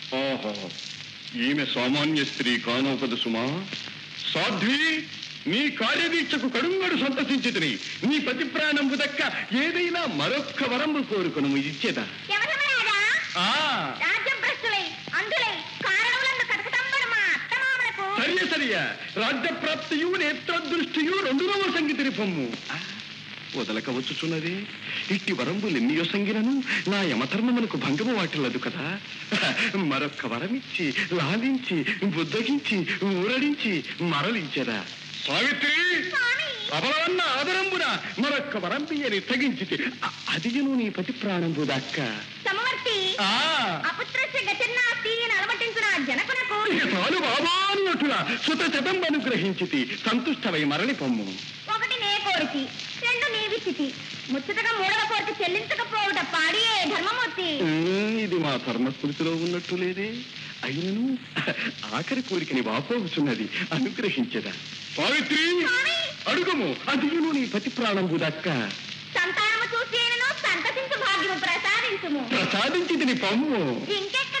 ఓహో ఈమె సామాన్య స్త్రీ కానోపదు సుమా సాధ్వి నీ కార్యదీక్షకు కడుంగడు సంతసించితిని నీ పతి ప్రాణంబు దక్క ఏదైనా మరొక్క వరంబు కోరుకును ఇచ్చేదా ఎవరమరాజా ఆ రాజ్యభ్రష్టులై అందులై కారణములందు కటకటంబడు మా అత్తమామలకు సరియ సరియ రాజ్య ప్రాప్తియు నేత్రదృష్టియు రెండునవ సంగీతిని పొమ్ము ఆ, వదలక వచ్చుచున్నది ఇట్టి వరంబులు ఎన్నియో సంగినను నా యమధర్మమునకు భంగము వాటిల్లదు కదా మరొక్క వరమిచ్చి లాలించి బుద్ధగించి ఊరడించి మరలించెదా సావిత్రి స్వామి అబలవన్న ఆదరంబున మరొక్క వరంపియని తగించితే అ- అదియును నీ పతి ప్రాణంబు దక్క సమవర్తి ఆ అపుత్రస్య గతిర్నాస్తి అని అలమటించిన జనకునకు ఇక చాలు బాబానుట్టుగా సుత శతం అనుగ్రహించితి సంతుష్టమై మరలి పొమ్ము ఒకటి నే కోరితి రెండు నీవిచ్చితి ముచ్చటగా మూడవ కోరిక చెల్లించకపోవుట పాడియే ధర్మమూర్తి ఉమ్, ఇది మా ధర్మస్మృతిలో ఉన్నట్టు లేదే అయినను ఆఖరి కోరికని వాపోవచ్చున్నది అనుగ్రహించదా సావిత్రి స్వామి అడుగుము అదియును నీ పతి ప్రాణంబు దక్క సంతానము చూసేనను సంతసించు భాగ్యము ప్రసాదించుము ప్రసాదించితిని పొమ్ము ఇంకెక్క